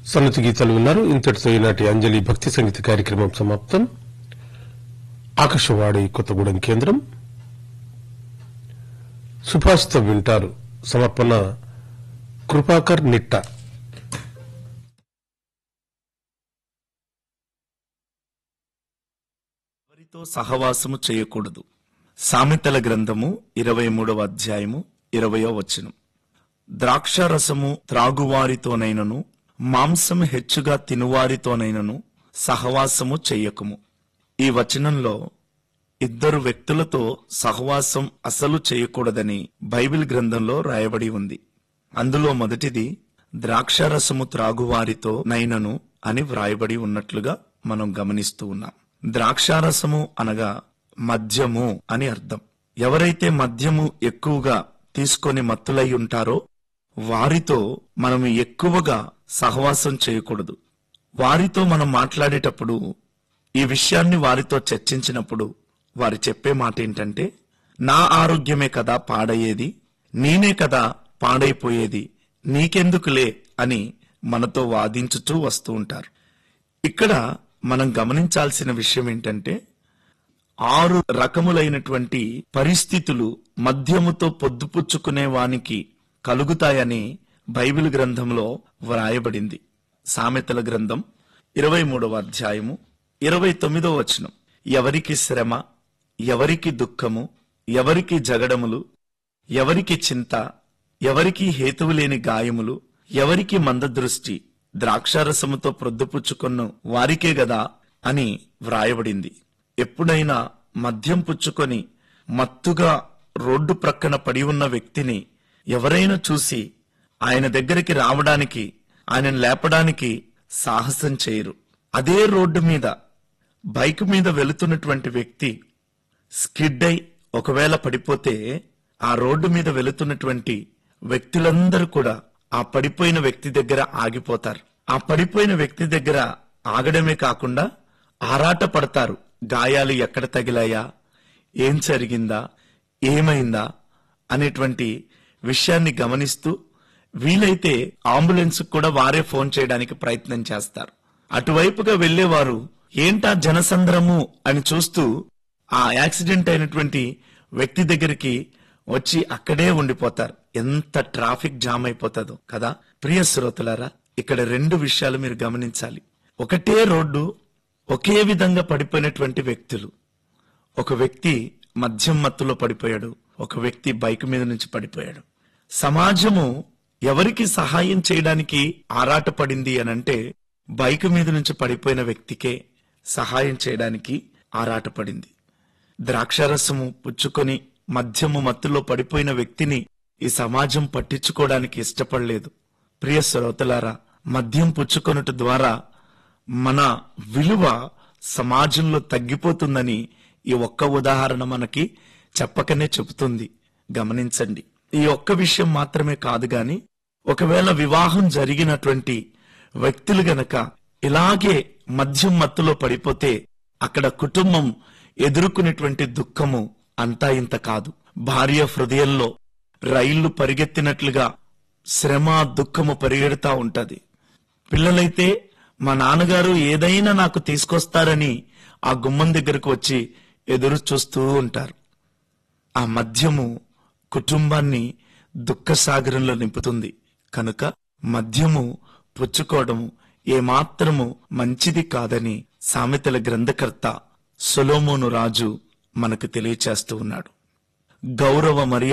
సన్నతి గీతాలు విన్నారు ఇంతటితో ఈనాటి అంజలి భక్తి సంగీత కార్యక్రమం సమాప్తం ఆకాశవాణి కొత్తగూడెం కేంద్రం సుభాషితం వింటారు సమర్పణ కృపాకర్ నిట్ట ఎవరితో సహవాసము చేయకూడదు సామెతల గ్రంథము ఇరవై మూడవ అధ్యాయము ఇరవయో వచనం ద్రాక్షారసము త్రాగువారితోనైనను మాంసం హెచ్చుగా తినువారితోనైనను సహవాసము చెయ్యకుము ఈ వచనంలో ఇద్దరు వ్యక్తులతో సహవాసం అసలు చేయకూడదని బైబిల్ గ్రంథంలో రాయబడి ఉంది అందులో మొదటిది ద్రాక్షారసము త్రాగువారితో నైనను అని వ్రాయబడి ఉన్నట్లుగా మనం గమనిస్తూ ఉన్నాం ద్రాక్షారసము అనగా మద్యము అని అర్థం ఎవరైతే మద్యము ఎక్కువగా తీసుకొని మత్తులై ఉంటారో వారితో మనం ఎక్కువగా సహవాసం చేయకూడదు వారితో మనం మాట్లాడేటప్పుడు ఈ విషయాన్ని వారితో చర్చించినప్పుడు వారు చెప్పే మాట ఏంటంటే నా ఆరోగ్యమే కదా పాడయ్యేది నేనే కదా పాడైపోయేది నీకెందుకులే అని మనతో వాదించుతూ వస్తూ ఉంటారు ఇక్కడ మనం గమనించాల్సిన విషయం ఏంటంటే ఆరు రకములైనటువంటి పరిస్థితులు మద్యముతో పొద్దుపుచ్చుకునే వానికి కలుగుతాయని బైబిల్ గ్రంథంలో వ్రాయబడింది సామెతల గ్రంథం ఇరవై మూడవ అధ్యాయము ఇరవై తొమ్మిదవ వచనం ఎవరికి శ్రమ ఎవరికి దుఃఖము ఎవరికి జగడములు ఎవరికి చింత ఎవరికి హేతువు లేని గాయములు ఎవరికి మందదృష్టి ద్రాక్షారసముతో ప్రొద్దుపుచ్చుకొన్న వారికే గదా అని వ్రాయబడింది ఎప్పుడైనా మద్యం పుచ్చుకొని మత్తుగా రోడ్డు ప్రక్కన పడి ఉన్న వ్యక్తిని ఎవరైనా చూసి ఆయన దగ్గరికి రావడానికి ఆయనను లేపడానికి సాహసం చేయరు అదే రోడ్డు మీద బైక్ మీద వెళుతున్నటువంటి వ్యక్తి స్కిడ్ అయి ఒకవేళ పడిపోతే ఆ రోడ్డు మీద వెళుతున్నటువంటి వ్యక్తులందరూ కూడా ఆ పడిపోయిన వ్యక్తి దగ్గర ఆగిపోతారు ఆ పడిపోయిన వ్యక్తి దగ్గర ఆగడమే కాకుండా ఆరాట పడతారు గాయాలు ఎక్కడ తగిలాయా ఏం జరిగిందా ఏమైందా అనేటువంటి విషయాన్ని గమనిస్తూ వీలైతే అంబులెన్స్ కూడా వారే ఫోన్ చేయడానికి ప్రయత్నం చేస్తారు అటువైపుగా వెళ్లేవారు ఏంటా జనసంద్రము అని చూస్తూ ఆ యాక్సిడెంట్ అయినటువంటి వ్యక్తి దగ్గరికి వచ్చి అక్కడే ఉండిపోతారు ఎంత ట్రాఫిక్ జామ్ అయిపోతుందో కదా ప్రియ శ్రోతలారా ఇక్కడ రెండు విషయాలు మీరు గమనించాలి ఒకటే రోడ్డు ఒకే విధంగా పడిపోయినటువంటి వ్యక్తులు ఒక వ్యక్తి మద్యం మత్తులో పడిపోయాడు ఒక వ్యక్తి బైక్ మీద నుంచి పడిపోయాడు సమాజము ఎవరికి సహాయం చేయడానికి ఆరాటపడింది అనంటే బైక్ మీద నుంచి పడిపోయిన వ్యక్తికే సహాయం చేయడానికి ఆరాటపడింది ద్రాక్షారసము పుచ్చుకొని మద్యము మత్తులో పడిపోయిన వ్యక్తిని ఈ సమాజం పట్టించుకోవడానికి ఇష్టపడలేదు ప్రియ శ్రోతలారా మద్యం పుచ్చుకొనుట ద్వారా మన విలువ సమాజంలో తగ్గిపోతుందని ఈ ఒక్క ఉదాహరణ మనకి చెప్పకనే చెబుతుంది గమనించండి ఈ ఒక్క విషయం మాత్రమే కాదు గాని ఒకవేళ వివాహం జరిగినటువంటి వ్యక్తులు గనక ఇలాగే మద్యం మత్తులో పడిపోతే అక్కడ కుటుంబం ఎదుర్కొనేటువంటి దుఃఖము అంతా ఇంత కాదు భార్య హృదయంలో రైళ్లు పరిగెత్తినట్లుగా శ్రమ దుఃఖము పరిగెడతా ఉంటది పిల్లలైతే మా నాన్నగారు ఏదైనా నాకు తీసుకొస్తారని ఆ గుమ్మం దగ్గరకు వచ్చి ఎదురు చూస్తూ ఉంటారు ఆ మద్యము కుటుంబాన్ని దుఃఖసాగరంలో నింపుతుంది కనుక మద్యము పుచ్చుకోవడము ఏమాత్రము మంచిది కాదని సామెతల గ్రంథకర్త సొలోమోను రాజు మనకు తెలియచేస్తూ ఉన్నాడు గౌరవ మర్యాద